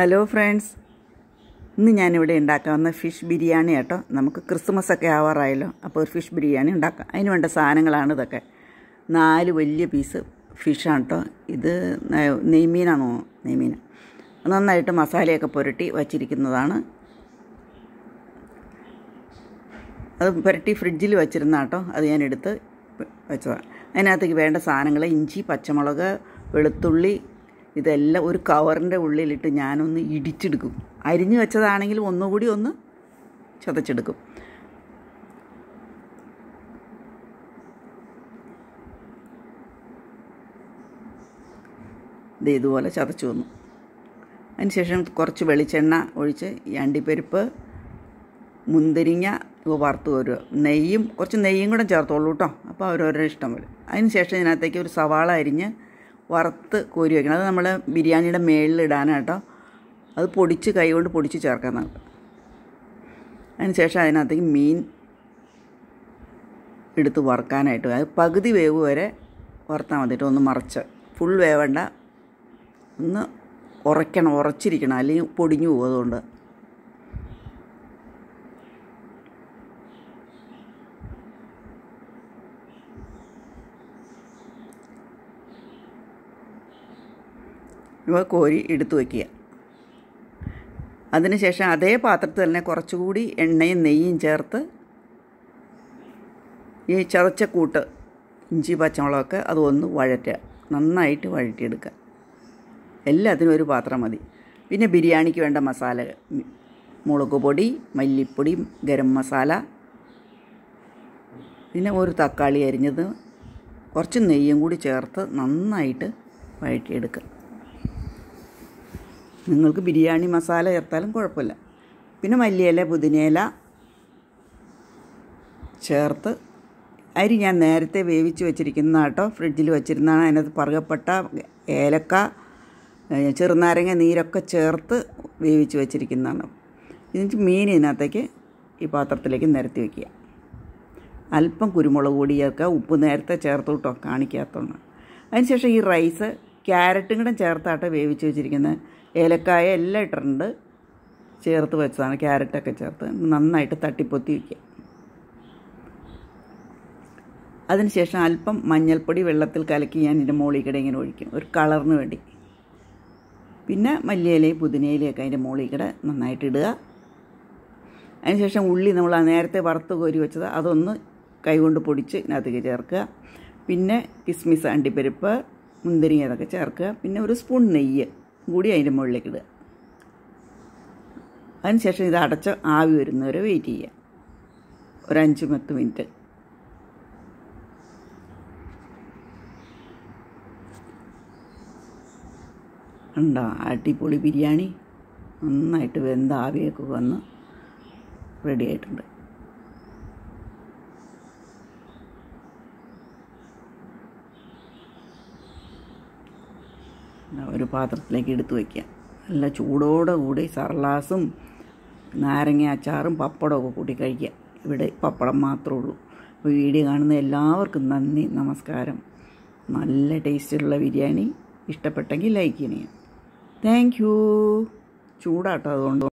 hello friends ഇന്ന് ഞാനിവിടെ ഉണ്ടാക്കാവുന്ന fish biryani കേട്ടോ നമുക്ക് ക്രിസ്മസ് ഒക്കെ ആവാറായല്ലോ അപ്പോൾ ഒരു ഫിഷ് ബിരിയാണി ഉണ്ടാക്കാം അതിന് വേണ്ട സാധനങ്ങളാണ് ഇതൊക്കെ നാല് വലിയ പീസ് ഫിഷാണ് കേട്ടോ ഇത് ന- നെയ്മീനാണോ നെയ്മീൻ നന്നായിട്ട് മസാലയൊക്കെ പുരട്ടി വച്ചിരിക്കുന്നതാണ് അത് പുരട്ടി ഫ്രിഡ്ജിൽ വെച്ചിരുന്ന കേട്ടോ അത് ഞാൻ എടുത്ത് വെച്ചതാണ് അതിനകത്തേക്ക് വേണ്ട സാധനങ്ങൾ ഇഞ്ചി പച്ചമുളക് വെളുത്തുള്ളി ഇതെല്ലാം ഒരു കവറിൻ്റെ ഉള്ളിലിട്ട് ഞാനൊന്ന് ഇടിച്ചെടുക്കും അരിഞ്ഞു വെച്ചതാണെങ്കിൽ ഒന്നുകൂടി ഒന്ന് ചതച്ചെടുക്കും ഇത് ഇതുപോലെ ചതച്ചു വന്നു അതിനുശേഷം കുറച്ച് വെളിച്ചെണ്ണ ഒഴിച്ച് ഈ അണ്ടിപ്പരിപ്പ് മുന്തിരിങ്ങ ഇവ വറുത്ത് വരുക നെയ്യും കുറച്ച് നെയ്യും കൂടെ ചേർത്തോളൂ കേട്ടോ അപ്പോൾ അവരവരുടെ ഇഷ്ടം പോലെ അതിന് ശേഷം ഇതിനകത്തേക്ക് ഒരു സവാള അരിഞ്ഞ് വറുത്ത് കോരി വയ്ക്കണം അത് നമ്മൾ ബിരിയാണിയുടെ മേളിൽ ഇടാനാണ് കേട്ടോ അത് പൊടിച്ച് കൈ കൊണ്ട് പൊടിച്ച് ചേർക്കാൻ നമുക്ക് അതിന് ശേഷം അതിനകത്തേക്ക് മീൻ എടുത്ത് വറുക്കാനായിട്ട് അത് പകുതി വേവ് വരെ വറുത്താൽ മതിയിട്ട് ഒന്ന് മറച്ച് ഫുൾ വേവണ്ട ഒന്ന് ഉറയ്ക്കണം ഉറച്ചിരിക്കണം അല്ലെങ്കിൽ പൊടിഞ്ഞു പോകും അതുകൊണ്ട് ഇവ കോരി എടുത്തു വയ്ക്കുക അതിനുശേഷം അതേ പാത്രത്തിൽ തന്നെ കുറച്ചുകൂടി എണ്ണയും നെയ്യും ചേർത്ത് ഈ ചതച്ച കൂട്ട് ഇഞ്ചി പച്ചമുളകൊക്കെ അതൊന്ന് വഴറ്റുക നന്നായിട്ട് വഴറ്റിയെടുക്കുക എല്ലാത്തിനും ഒരു പാത്രം മതി പിന്നെ ബിരിയാണിക്ക് വേണ്ട മസാല മുളക് പൊടി മല്ലിപ്പൊടി ഗരം മസാല പിന്നെ ഒരു തക്കാളി അരിഞ്ഞത് കുറച്ച് നെയ്യും കൂടി ചേർത്ത് നന്നായിട്ട് വഴറ്റിയെടുക്കുക നിങ്ങൾക്ക് ബിരിയാണി മസാല ചേർത്താലും കുഴപ്പമില്ല പിന്നെ മല്ലിയില പുതിനയില ചേർത്ത് അരി ഞാൻ നേരത്തെ വേവിച്ച് വെച്ചിരിക്കുന്ന കേട്ടോ ഫ്രിഡ്ജിൽ വെച്ചിരുന്നതാണ് അതിനകത്ത് പറകപ്പെട്ട ഏലക്ക ഏഹ് ചെറുനാരങ്ങ നീരൊക്കെ ചേർത്ത് വേവിച്ച് വെച്ചിരിക്കുന്നതാണ് എന്നിട്ട് മീൻ ഇതിനകത്തേക്ക് ഈ പാത്രത്തിലേക്ക് നിരത്തി വയ്ക്കുക അല്പം കുരുമുളക് പൊടി ചേർക്കുക ഉപ്പ് നേരത്തെ ചേർത്ത് കേട്ടോ കാണിക്കാത്തതുകൊണ്ട് അതിനുശേഷം ഈ റൈസ് ക്യാരറ്റും കൂടെ ചേർത്താട്ടോ വേവിച്ച് വെച്ചിരിക്കുന്നത് ഏലക്കായ എല്ലാം ഇട്ടിട്ടുണ്ട് ചേർത്ത് വെച്ചതാണ് ക്യാരറ്റൊക്കെ ചേർത്ത് നന്നായിട്ട് തട്ടിപ്പൊത്തി വയ്ക്കുക അതിനുശേഷം അല്പം മഞ്ഞൾപ്പൊടി വെള്ളത്തിൽ കലക്കി ഞാൻ ഇതിൻ്റെ മുകളിൽ കൂടെ ഇങ്ങനെ ഒഴിക്കും ഒരു കളറിന് വേണ്ടി പിന്നെ മല്ലിയിലയും പുതിനയിലയൊക്കെ അതിൻ്റെ മുകളിൽ കൂടെ നന്നായിട്ട് ഇടുക അതിനുശേഷം ഉള്ളി നമ്മൾ ആ നേരത്തെ വറുത്ത് കോരി വെച്ചത് അതൊന്ന് കൈകൊണ്ട് പൊടിച്ച് ഇതിനകത്തേക്ക് ചേർക്കുക പിന്നെ കിസ്മിസ് അണ്ടിപ്പരിപ്പ് മുന്തിരിങ്ങ അതൊക്കെ ചേർക്കുക പിന്നെ ഒരു സ്പൂൺ നെയ്യ് കൂടി അതിൻ്റെ മുകളിലേക്ക് ഇടുക അതിനുശേഷം ഇത് അടച്ച് ആവി വരുന്നവരെ വെയിറ്റ് ചെയ്യുക ഒരു അഞ്ച് പത്ത് മിനിറ്റ് ഉണ്ടോ അടിപൊളി ബിരിയാണി നന്നായിട്ട് വെന്ത ആവിയൊക്കെ വന്ന് റെഡി ആയിട്ടുണ്ട് ദാ ഒരു പാത്രത്തിലേക്ക് എടുത്ത് വയ്ക്കുക നല്ല ചൂടോടെ കൂടി സർലാസും നാരങ്ങ അച്ചാറും പപ്പടമൊക്കെ കൂട്ടി കഴിക്കുക ഇവിടെ പപ്പടം മാത്രമേ ഉള്ളൂ അപ്പോൾ വീഡിയോ കാണുന്ന എല്ലാവർക്കും നന്ദി നമസ്കാരം നല്ല ടേസ്റ്റുള്ള ബിരിയാണി ഇഷ്ടപ്പെട്ടെങ്കിൽ ലൈക്ക് ചെയ്യണേ താങ്ക് യു ചൂടാട്ടോ അതുകൊണ്ട്